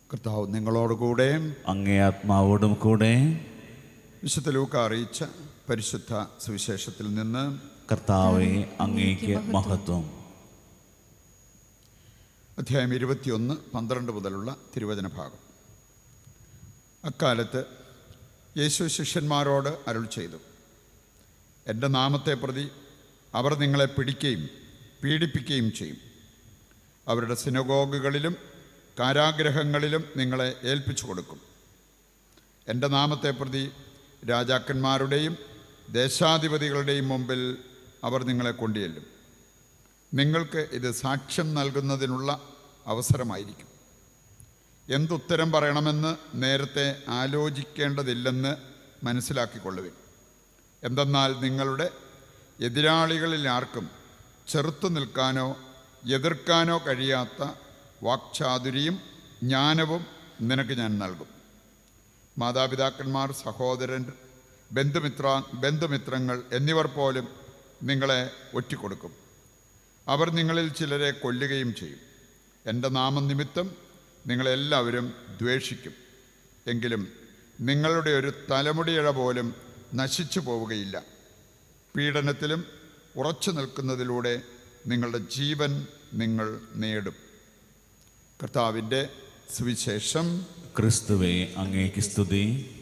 കർത്താവ് നിങ്ങളോടുകൂടെ അങ്ങേ ആത്മാവോടും കൂടെ വിശുദ്ധ ലൂക്ക അറിയിച്ച പരിശുദ്ധ സുവിശേഷത്തിൽ നിന്ന് കർത്താവെ അങ്ങേക്ക് മഹത്വം അധ്യായം ഇരുപത്തിയൊന്ന് പന്ത്രണ്ട് മുതലുള്ള തിരുവചന ഭാഗം അക്കാലത്ത് യേശു ശിഷ്യന്മാരോട് അരുൾ ചെയ്തു എൻ്റെ നാമത്തെ പ്രതി അവർ നിങ്ങളെ പിടിക്കുകയും പീഡിപ്പിക്കുകയും ചെയ്യും അവരുടെ സിനഗോഗുകളിലും കാരാഗ്രഹങ്ങളിലും നിങ്ങളെ ഏൽപ്പിച്ചു കൊടുക്കും എൻ്റെ നാമത്തെ പ്രതി രാജാക്കന്മാരുടെയും ദേശാധിപതികളുടെയും മുമ്പിൽ അവർ നിങ്ങളെ കൊണ്ടുചെല്ലും നിങ്ങൾക്ക് ഇത് സാക്ഷ്യം നൽകുന്നതിനുള്ള അവസരമായിരിക്കും എന്തുത്തരം പറയണമെന്ന് നേരത്തെ ആലോചിക്കേണ്ടതില്ലെന്ന് മനസ്സിലാക്കിക്കൊള്ളുവിൻ എന്തെന്നാൽ നിങ്ങളുടെ എതിരാളികളിൽ ആർക്കും ചെറുത്തു നിൽക്കാനോ എതിർക്കാനോ കഴിയാത്ത വാക്ചാതുരിയും ജ്ഞാനവും നിനക്ക് ഞാൻ നൽകും മാതാപിതാക്കന്മാർ സഹോദരൻ ബന്ധുമിത്ര ബന്ധുമിത്രങ്ങൾ എന്നിവർ പോലും നിങ്ങളെ ഒറ്റിക്കൊടുക്കും അവർ നിങ്ങളിൽ ചിലരെ കൊല്ലുകയും ചെയ്യും എൻ്റെ നാമനിമിത്തം നിങ്ങളെല്ലാവരും ദ്വേഷിക്കും എങ്കിലും നിങ്ങളുടെ ഒരു തലമുടിയിഴ പോലും നശിച്ചു പോവുകയില്ല പീഡനത്തിലും ഉറച്ചു നിൽക്കുന്നതിലൂടെ നിങ്ങളുടെ ജീവൻ നിങ്ങൾ നേടും കർത്താവിൻ്റെ സുവിശേഷം ക്രിസ്തുവെ അങ്ങേക്ക് സ്തുതി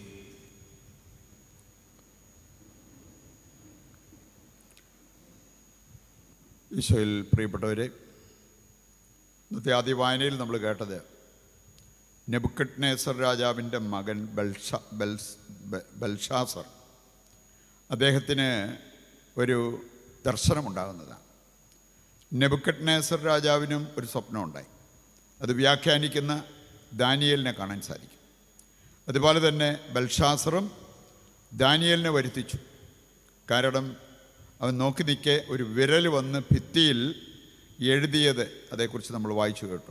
ഈശോയിൽ പ്രിയപ്പെട്ടവരെ ഇന്നത്തെ ആദ്യ വായനയിൽ നമ്മൾ കേട്ടത് നെബുക്കറ്റ് നേസർ രാജാവിൻ്റെ മകൻ ബൽഷ ബൽസ് ബ- ബൽഷാസർ അദ്ദേഹത്തിന് ഒരു ദർശനമുണ്ടാകുന്നതാണ് നെബുക്കറ്റ് നേസർ രാജാവിനും ഒരു സ്വപ്നമുണ്ടായി അത് വ്യാഖ്യാനിക്കുന്ന ദാനിയലിനെ കാണാൻ സാധിക്കും അതുപോലെ തന്നെ ബൽഷാസറും ദാനിയലിനെ വരുത്തിച്ചു കാരണം അവൻ നോക്കി നിൽക്കെ ഒരു വിരൽ വന്ന് ഭിത്തിയിൽ എഴുതിയത് അതേക്കുറിച്ച് നമ്മൾ വായിച്ചു കേട്ടു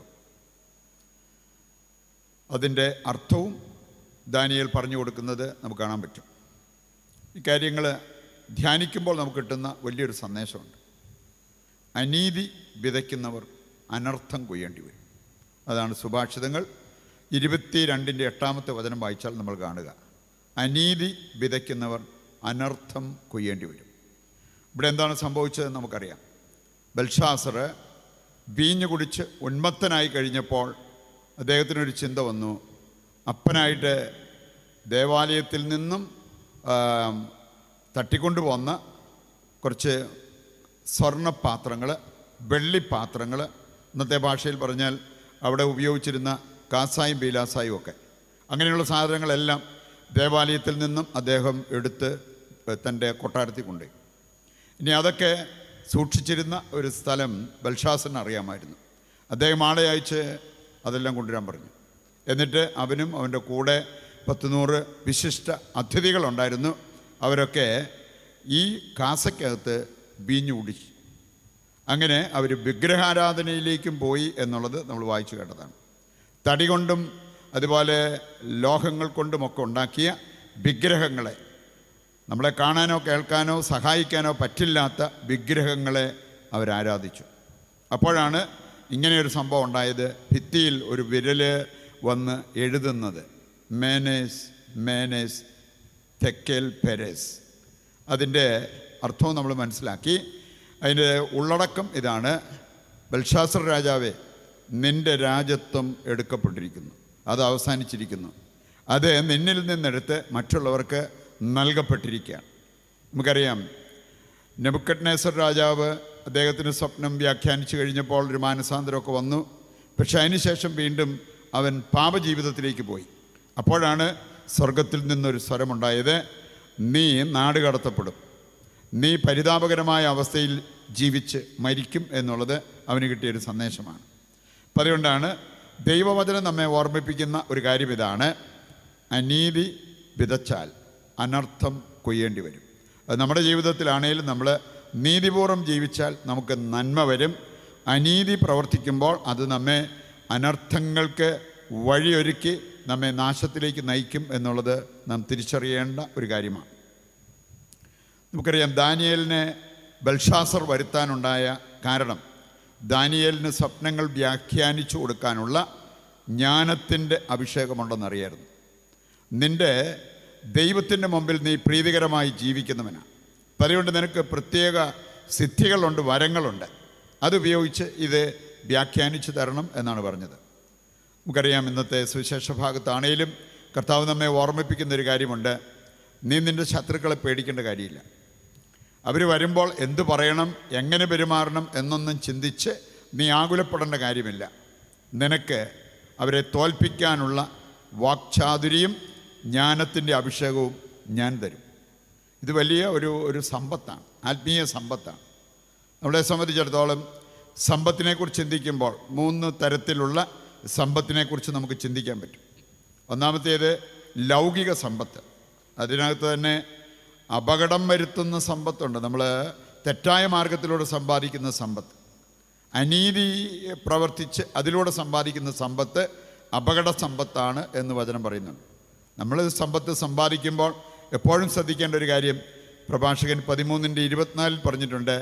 അതിൻ്റെ അർത്ഥവും ദാനിയേൽ പറഞ്ഞു കൊടുക്കുന്നത് നമുക്ക് കാണാൻ പറ്റും ഇക്കാര്യങ്ങൾ ധ്യാനിക്കുമ്പോൾ നമുക്ക് കിട്ടുന്ന വലിയൊരു സന്ദേശമുണ്ട് അനീതി വിതയ്ക്കുന്നവർ അനർത്ഥം കൊയ്യേണ്ടി വരും അതാണ് സുഭാഷിതങ്ങൾ ഇരുപത്തി രണ്ടിൻ്റെ എട്ടാമത്തെ വചനം വായിച്ചാൽ നമ്മൾ കാണുക അനീതി വിതയ്ക്കുന്നവർ അനർത്ഥം കൊയ്യേണ്ടി വരും ഇവിടെ എന്താണ് സംഭവിച്ചതെന്ന് നമുക്കറിയാം ബൽഷാസർ വീഞ്ഞു കുടിച്ച് ഉന്മത്തനായി കഴിഞ്ഞപ്പോൾ അദ്ദേഹത്തിനൊരു ചിന്ത വന്നു അപ്പനായിട്ട് ദേവാലയത്തിൽ നിന്നും ആം, തട്ടിക്കൊണ്ടുപോന്ന കുറച്ച് സ്വർണ്ണപാത്രങ്ങൾ വെള്ളിപ്പാത്രങ്ങൾ ഇന്നത്തെ ഭാഷയിൽ പറഞ്ഞാൽ അവിടെ ഉപയോഗിച്ചിരുന്ന കാസായും ബീലാസായും ഒക്കെ അങ്ങനെയുള്ള സാധനങ്ങളെല്ലാം ദേവാലയത്തിൽ നിന്നും അദ്ദേഹം എടുത്ത് തൻ്റെ കൊട്ടാരത്തിൽ കൊണ്ടുപോയി ഇനി അതൊക്കെ സൂക്ഷിച്ചിരുന്ന ഒരു സ്ഥലം ബൽഷാസന് അറിയാമായിരുന്നു അദ്ദേഹം ആളെ അയച്ച് അതെല്ലാം കൊണ്ടുവരാൻ പറഞ്ഞു എന്നിട്ട് അവനും അവൻ്റെ കൂടെ പത്ത് നൂറ് വിശിഷ്ട അതിഥികളുണ്ടായിരുന്നു അവരൊക്കെ ഈ കാസയ്ക്കകത്ത് വീഞ്ഞു കുടിച്ചു അങ്ങനെ അവർ വിഗ്രഹാരാധനയിലേക്കും പോയി എന്നുള്ളത് നമ്മൾ വായിച്ചു കേട്ടതാണ് തടി കൊണ്ടും അതുപോലെ ലോഹങ്ങൾ കൊണ്ടുമൊക്കെ ഉണ്ടാക്കിയ വിഗ്രഹങ്ങളെ നമ്മളെ കാണാനോ കേൾക്കാനോ സഹായിക്കാനോ പറ്റില്ലാത്ത വിഗ്രഹങ്ങളെ അവരാരാധിച്ചു അപ്പോഴാണ് ഇങ്ങനെയൊരു സംഭവം ഉണ്ടായത് ഭിത്തിയിൽ ഒരു വിരല് വന്ന് എഴുതുന്നത് മേനേസ് മേനേസ് തെക്കേൽ പെരേസ് അതിൻ്റെ അർത്ഥവും നമ്മൾ മനസ്സിലാക്കി അതിൻ്റെ ഉള്ളടക്കം ഇതാണ് ബൽഷാസർ രാജാവേ നിന്റെ രാജ്യത്വം എടുക്കപ്പെട്ടിരിക്കുന്നു അത് അവസാനിച്ചിരിക്കുന്നു അത് നിന്നിൽ നിന്നെടുത്ത് മറ്റുള്ളവർക്ക് നൽകപ്പെട്ടിരിക്കുകയാണ് നമുക്കറിയാം നെബുക്കറ്റ് നേസർ രാജാവ് അദ്ദേഹത്തിന് സ്വപ്നം വ്യാഖ്യാനിച്ചു കഴിഞ്ഞപ്പോൾ ഒരു മാനസാന്തരമൊക്കെ വന്നു പക്ഷെ അതിനുശേഷം വീണ്ടും അവൻ പാപജീവിതത്തിലേക്ക് പോയി അപ്പോഴാണ് സ്വർഗത്തിൽ നിന്നൊരു സ്വരമുണ്ടായത് നീ നാട് കടത്തപ്പെടും നീ പരിതാപകരമായ അവസ്ഥയിൽ ജീവിച്ച് മരിക്കും എന്നുള്ളത് അവന് കിട്ടിയൊരു സന്ദേശമാണ് അപ്പം അതുകൊണ്ടാണ് ദൈവവചനം നമ്മെ ഓർമ്മിപ്പിക്കുന്ന ഒരു കാര്യം ഇതാണ് അനീതി വിതച്ചാൽ അനർത്ഥം കൊയ്യേണ്ടി വരും അത് നമ്മുടെ ജീവിതത്തിലാണേലും നമ്മൾ നീതിപൂർവ്വം ജീവിച്ചാൽ നമുക്ക് നന്മ വരും അനീതി പ്രവർത്തിക്കുമ്പോൾ അത് നമ്മെ അനർത്ഥങ്ങൾക്ക് വഴിയൊരുക്കി നമ്മെ നാശത്തിലേക്ക് നയിക്കും എന്നുള്ളത് നാം തിരിച്ചറിയേണ്ട ഒരു കാര്യമാണ് നമുക്കറിയാം ദാനിയേലിനെ ബൽഷാസർ വരുത്താനുണ്ടായ കാരണം ദാനിയേലിന് സ്വപ്നങ്ങൾ വ്യാഖ്യാനിച്ചു കൊടുക്കാനുള്ള ജ്ഞാനത്തിൻ്റെ അഭിഷേകമുണ്ടെന്നറിയായിരുന്നു നിന്റെ ദൈവത്തിൻ്റെ മുമ്പിൽ നീ പ്രീതികരമായി ജീവിക്കുന്നവനാണ് അപ്പം അതുകൊണ്ട് നിനക്ക് പ്രത്യേക സിദ്ധികളുണ്ട് വരങ്ങളുണ്ട് അതുപയോഗിച്ച് ഇത് വ്യാഖ്യാനിച്ചു തരണം എന്നാണ് പറഞ്ഞത് നമുക്കറിയാം ഇന്നത്തെ സുവിശേഷ ഭാഗത്താണേലും കർത്താവ് നമ്മെ ഓർമ്മിപ്പിക്കുന്ന ഒരു കാര്യമുണ്ട് നീ നിൻ്റെ ശത്രുക്കളെ പേടിക്കേണ്ട കാര്യമില്ല അവർ വരുമ്പോൾ എന്തു പറയണം എങ്ങനെ പെരുമാറണം എന്നൊന്നും ചിന്തിച്ച് നീ ആകുലപ്പെടേണ്ട കാര്യമില്ല നിനക്ക് അവരെ തോൽപ്പിക്കാനുള്ള വാക്ചാതുരിയും ജ്ഞാനത്തിൻ്റെ അഭിഷേകവും ഞാൻ തരും ഇത് വലിയ ഒരു ഒരു സമ്പത്താണ് ആത്മീയ സമ്പത്താണ് നമ്മളെ സംബന്ധിച്ചിടത്തോളം സമ്പത്തിനെക്കുറിച്ച് ചിന്തിക്കുമ്പോൾ മൂന്ന് തരത്തിലുള്ള സമ്പത്തിനെക്കുറിച്ച് നമുക്ക് ചിന്തിക്കാൻ പറ്റും ഒന്നാമത്തേത് ലൗകിക സമ്പത്ത് അതിനകത്ത് തന്നെ അപകടം വരുത്തുന്ന സമ്പത്തുണ്ട് നമ്മൾ തെറ്റായ മാർഗത്തിലൂടെ സമ്പാദിക്കുന്ന സമ്പത്ത് അനീതി പ്രവർത്തിച്ച് അതിലൂടെ സമ്പാദിക്കുന്ന സമ്പത്ത് അപകട സമ്പത്താണ് എന്ന് വചനം പറയുന്നുണ്ട് നമ്മൾ സമ്പത്ത് സമ്പാദിക്കുമ്പോൾ എപ്പോഴും ശ്രദ്ധിക്കേണ്ട ഒരു കാര്യം പ്രഭാഷകൻ പതിമൂന്നിൻ്റെ ഇരുപത്തിനാലിൽ പറഞ്ഞിട്ടുണ്ട്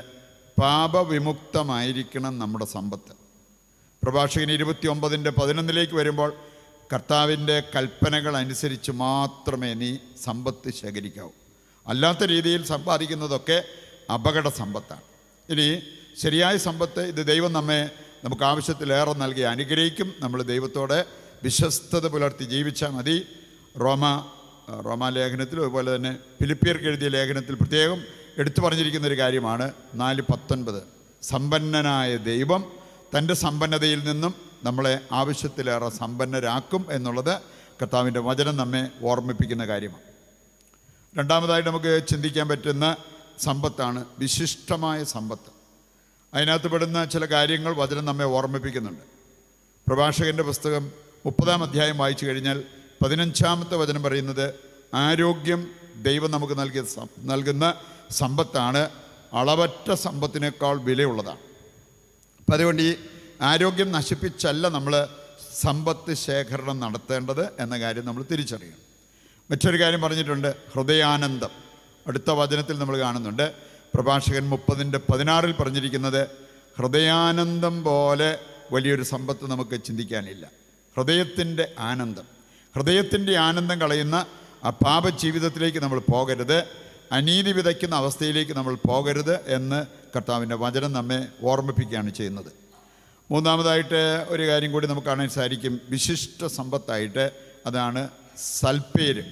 പാപവിമുക്തമായിരിക്കണം നമ്മുടെ സമ്പത്ത് പ്രഭാഷകൻ ഇരുപത്തി ഒമ്പതിൻ്റെ പതിനൊന്നിലേക്ക് വരുമ്പോൾ കർത്താവിൻ്റെ കൽപ്പനകൾ അനുസരിച്ച് മാത്രമേ നീ സമ്പത്ത് ശേഖരിക്കാവൂ അല്ലാത്ത രീതിയിൽ സമ്പാദിക്കുന്നതൊക്കെ അപകട സമ്പത്താണ് ഇനി ശരിയായ സമ്പത്ത് ഇത് ദൈവം നമ്മെ നമുക്ക് ആവശ്യത്തിലേറെ നൽകി അനുഗ്രഹിക്കും നമ്മൾ ദൈവത്തോടെ വിശ്വസ്തത പുലർത്തി ജീവിച്ചാൽ മതി റോമ റോമാ ലേഖനത്തിലും അതുപോലെ തന്നെ ഫിലിപ്പിയർക്ക് എഴുതിയ ലേഖനത്തിൽ പ്രത്യേകം എടുത്തു പറഞ്ഞിരിക്കുന്ന ഒരു കാര്യമാണ് നാല് പത്തൊൻപത് സമ്പന്നനായ ദൈവം തൻ്റെ സമ്പന്നതയിൽ നിന്നും നമ്മളെ ആവശ്യത്തിലേറെ സമ്പന്നരാക്കും എന്നുള്ളത് കർത്താവിൻ്റെ വചനം നമ്മെ ഓർമ്മിപ്പിക്കുന്ന കാര്യമാണ് രണ്ടാമതായിട്ട് നമുക്ക് ചിന്തിക്കാൻ പറ്റുന്ന സമ്പത്താണ് വിശിഷ്ടമായ സമ്പത്ത് അതിനകത്ത് പെടുന്ന ചില കാര്യങ്ങൾ വചനം നമ്മെ ഓർമ്മിപ്പിക്കുന്നുണ്ട് പ്രഭാഷകൻ്റെ പുസ്തകം മുപ്പതാം അധ്യായം വായിച്ചു കഴിഞ്ഞാൽ പതിനഞ്ചാമത്തെ വചനം പറയുന്നത് ആരോഗ്യം ദൈവം നമുക്ക് നൽകിയ സം- നൽകുന്ന സമ്പത്താണ് അളവറ്റ സമ്പത്തിനേക്കാൾ വിലയുള്ളതാണ് അപ്പം അതുകൊണ്ട് ഈ ആരോഗ്യം നശിപ്പിച്ചല്ല നമ്മൾ സമ്പത്ത് ശേഖരണം നടത്തേണ്ടത് എന്ന കാര്യം നമ്മൾ തിരിച്ചറിയണം മറ്റൊരു കാര്യം പറഞ്ഞിട്ടുണ്ട് ഹൃദയാനന്ദം അടുത്ത വചനത്തിൽ നമ്മൾ കാണുന്നുണ്ട് പ്രഭാഷകൻ മുപ്പതിൻ്റെ പതിനാറിൽ പറഞ്ഞിരിക്കുന്നത് ഹൃദയാനന്ദം പോലെ വലിയൊരു സമ്പത്ത് നമുക്ക് ചിന്തിക്കാനില്ല ഹൃദയത്തിൻ്റെ ആനന്ദം ഹൃദയത്തിൻ്റെ ആനന്ദം കളയുന്ന ആ പാപ ജീവിതത്തിലേക്ക് നമ്മൾ പോകരുത് അനീതി വിതയ്ക്കുന്ന അവസ്ഥയിലേക്ക് നമ്മൾ പോകരുത് എന്ന് കർത്താവിൻ്റെ വചനം നമ്മെ ഓർമ്മിപ്പിക്കുകയാണ് ചെയ്യുന്നത് മൂന്നാമതായിട്ട് ഒരു കാര്യം കൂടി നമുക്ക് കാണാൻ സാധിക്കും വിശിഷ്ട സമ്പത്തായിട്ട് അതാണ് സൽപ്പേര്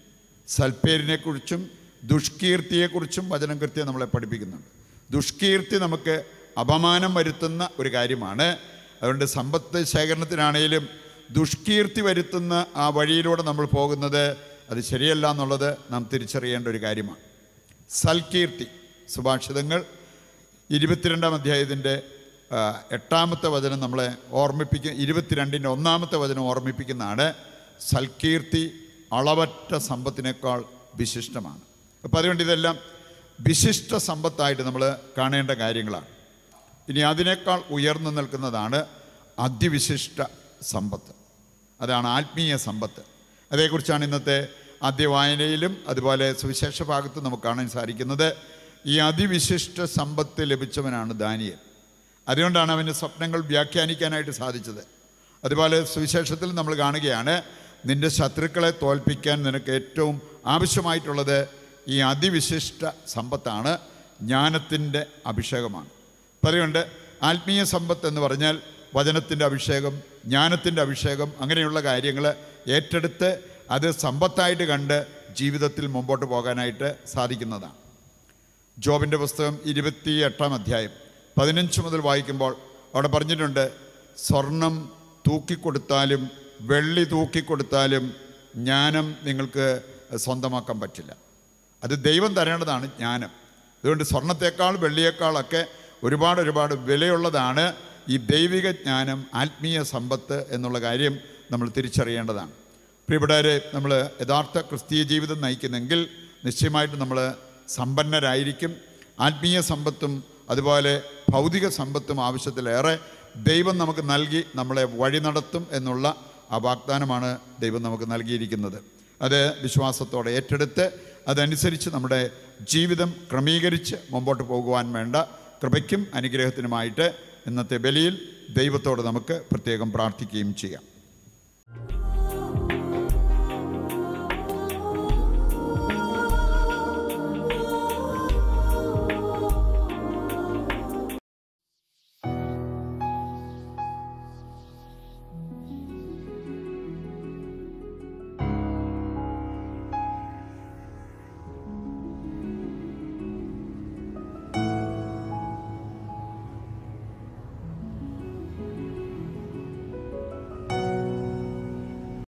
സൽപ്പേരിനെക്കുറിച്ചും ദുഷ്കീർത്തിയെക്കുറിച്ചും വചനം കൃത്യം നമ്മളെ പഠിപ്പിക്കുന്നുണ്ട് ദുഷ്കീർത്തി നമുക്ക് അപമാനം വരുത്തുന്ന ഒരു കാര്യമാണ് അതുകൊണ്ട് സമ്പത്ത് ശേഖരണത്തിനാണേലും ദുഷ്കീർത്തി വരുത്തുന്ന ആ വഴിയിലൂടെ നമ്മൾ പോകുന്നത് അത് ശരിയല്ല എന്നുള്ളത് നാം തിരിച്ചറിയേണ്ട ഒരു കാര്യമാണ് സൽകീർത്തി സുഭാഷിതങ്ങൾ ഇരുപത്തിരണ്ടാം അധ്യായത്തിൻ്റെ ആ, എട്ടാമത്തെ വചനം നമ്മളെ ഓർമ്മിപ്പിക്കുന്ന ഇരുപത്തിരണ്ടിൻ്റെ ഒന്നാമത്തെ വചനം ഓർമ്മിപ്പിക്കുന്നതാണ് സൽകീർത്തി അളവറ്റ സമ്പത്തിനേക്കാൾ വിശിഷ്ടമാണ് അപ്പോൾ അതുകൊണ്ട് ഇതെല്ലാം വിശിഷ്ട സമ്പത്തായിട്ട് നമ്മൾ കാണേണ്ട കാര്യങ്ങളാണ് ഇനി അതിനേക്കാൾ ഉയർന്നു നിൽക്കുന്നതാണ് അതിവിശിഷ്ട സമ്പത്ത് അതാണ് ആത്മീയ സമ്പത്ത് അതേക്കുറിച്ചാണ് ഇന്നത്തെ ആദ്യ വായനയിലും അതുപോലെ സുവിശേഷ ഭാഗത്തും നമുക്ക് കാണാൻ സാധിക്കുന്നത് ഈ അതിവിശിഷ്ട സമ്പത്ത് ലഭിച്ചവനാണ് ദാനിയൽ അതുകൊണ്ടാണ് അവന് സ്വപ്നങ്ങൾ വ്യാഖ്യാനിക്കാനായിട്ട് സാധിച്ചത് അതുപോലെ സുവിശേഷത്തിൽ നമ്മൾ കാണുകയാണ് നിന്റെ ശത്രുക്കളെ തോൽപ്പിക്കാൻ നിനക്ക് ഏറ്റവും ആവശ്യമായിട്ടുള്ളത് ഈ അതിവിശിഷ്ട സമ്പത്താണ് ജ്ഞാനത്തിൻ്റെ അഭിഷേകമാണ് അപ്പം അതുകൊണ്ട് ആത്മീയ സമ്പത്ത് എന്ന് പറഞ്ഞാൽ വചനത്തിൻ്റെ അഭിഷേകം ജ്ഞാനത്തിൻ്റെ അഭിഷേകം അങ്ങനെയുള്ള കാര്യങ്ങൾ ഏറ്റെടുത്ത് അത് സമ്പത്തായിട്ട് കണ്ട് ജീവിതത്തിൽ മുമ്പോട്ട് പോകാനായിട്ട് സാധിക്കുന്നതാണ് ജോബിൻ്റെ പുസ്തകം ഇരുപത്തി എട്ടാം അധ്യായം പതിനഞ്ച് മുതൽ വായിക്കുമ്പോൾ അവിടെ പറഞ്ഞിട്ടുണ്ട് സ്വർണം തൂക്കിക്കൊടുത്താലും വെള്ളി തൂക്കിക്കൊടുത്താലും ജ്ഞാനം നിങ്ങൾക്ക് സ്വന്തമാക്കാൻ പറ്റില്ല അത് ദൈവം തരേണ്ടതാണ് ജ്ഞാനം അതുകൊണ്ട് സ്വർണത്തേക്കാൾ വെള്ളിയേക്കാളൊക്കെ ഒരുപാട് ഒരുപാട് വിലയുള്ളതാണ് ഈ ദൈവിക ജ്ഞാനം ആത്മീയ സമ്പത്ത് എന്നുള്ള കാര്യം നമ്മൾ തിരിച്ചറിയേണ്ടതാണ് പ്രിയപ്പെട്ടവരെ നമ്മൾ യഥാർത്ഥ ക്രിസ്തീയ ജീവിതം നയിക്കുന്നെങ്കിൽ നിശ്ചയമായിട്ടും നമ്മൾ സമ്പന്നരായിരിക്കും ആത്മീയ സമ്പത്തും അതുപോലെ ഭൗതിക സമ്പത്തും ആവശ്യത്തിലേറെ ദൈവം നമുക്ക് നൽകി നമ്മളെ വഴി നടത്തും എന്നുള്ള ആ വാഗ്ദാനമാണ് ദൈവം നമുക്ക് നൽകിയിരിക്കുന്നത് അത് വിശ്വാസത്തോടെ ഏറ്റെടുത്ത് അതനുസരിച്ച് നമ്മുടെ ജീവിതം ക്രമീകരിച്ച് മുമ്പോട്ട് പോകുവാൻ വേണ്ട കൃപയ്ക്കും അനുഗ്രഹത്തിനുമായിട്ട് ഇന്നത്തെ ബലിയിൽ ദൈവത്തോട് നമുക്ക് പ്രത്യേകം പ്രാർത്ഥിക്കുകയും ചെയ്യാം